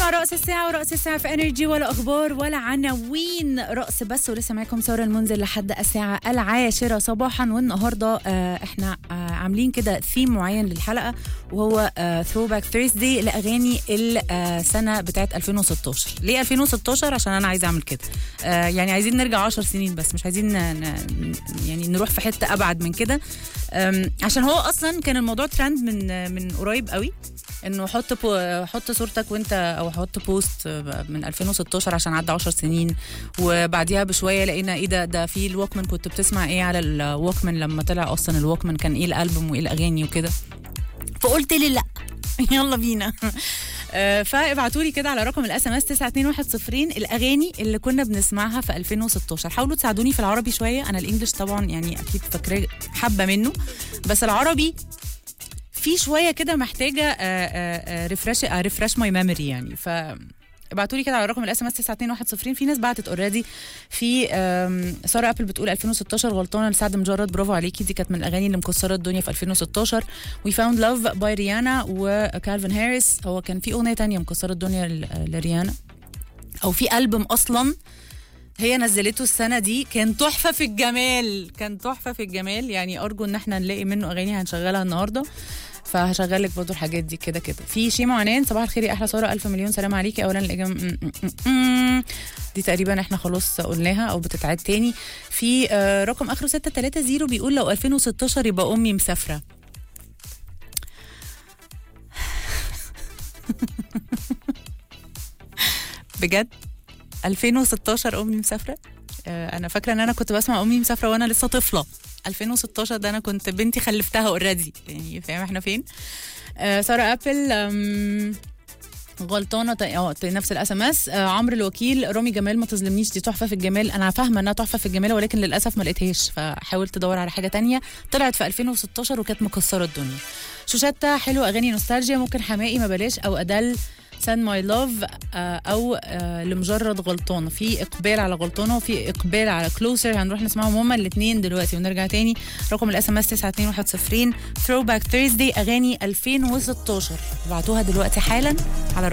مع رأس الساعة ورأس الساعة في انرجي ولا اخبار ولا عناوين رأس بس ولسه معاكم سارة المنزل لحد الساعة العاشرة صباحا والنهاردة آه احنا آه عاملين كده ثيم معين للحلقة وهو ثرو باك ثيرزداي لاغاني السنة بتاعت 2016 ليه 2016 عشان انا عايزة اعمل كده آه يعني عايزين نرجع 10 سنين بس مش عايزين ن- ن- يعني نروح في حتة ابعد من كده آم، عشان هو اصلا كان الموضوع ترند من من قريب قوي انه حط بو حط صورتك وانت او حط بوست من 2016 عشان عدى 10 سنين وبعديها بشويه لقينا ايه ده ده في الووكمان كنت بتسمع ايه على الووكمان لما طلع اصلا الووكمان كان ايه الالبوم وايه الاغاني وكده فقلت لي لا يلا بينا آه، فابعتوا لي كده على رقم الاس ام اس 92110 الاغاني اللي كنا بنسمعها في 2016 حاولوا تساعدوني في العربي شويه انا الانجليش طبعا يعني اكيد فاكراه حبه منه بس العربي في شويه كده محتاجه ريفرش ريفرش ماي ميموري يعني ف ابعتوا لي كده على رقم الاس ام اس 92110 في ناس بعتت اوريدي في آم، ساره ابل بتقول 2016 غلطانه لسعد مجرد برافو عليكي دي كانت من الاغاني اللي مكسره الدنيا في 2016 وي فاوند لاف باي ريانا وكالفين هاريس هو كان في اغنيه تانية مكسره الدنيا ل- لريانا او في البوم اصلا هي نزلته السنه دي كان تحفه في الجمال كان تحفه في الجمال يعني ارجو ان احنا نلاقي منه اغاني هنشغلها النهارده فهشغل لك برضو الحاجات دي كده كده في شيماء عنان صباح الخير يا احلى ساره الف مليون سلام عليكي اولا الاجابه م- م- م- م. دي تقريبا احنا خلاص قلناها او بتتعاد تاني في آه، رقم اخره 630 بيقول لو 2016 يبقى امي مسافره بجد 2016 امي مسافره آه، انا فاكره ان انا كنت بسمع امي مسافره وانا لسه طفله 2016 ده انا كنت بنتي خلفتها اوريدي يعني فاهم احنا فين آه، ساره ابل أم، غلطانه ت- اه ت- نفس الاس ام اس عمرو الوكيل رامي جمال ما تظلمنيش دي تحفه في الجمال انا فاهمه انها تحفه في الجمال ولكن للاسف ما لقيتهاش فحاولت ادور على حاجه تانية طلعت في 2016 وكانت مكسره الدنيا شوشتا حلو اغاني نوستالجيا ممكن حماقي ما بلاش او ادل سان ماي لاف او آه، لمجرد غلطانه في اقبال على غلطانه وفي اقبال على كلوزر هنروح نسمعهم هما الاثنين دلوقتي ونرجع تاني رقم الاس ام اس 92110 ثرو باك ثيرزداي اغاني 2016 ابعتوها دلوقتي حالا على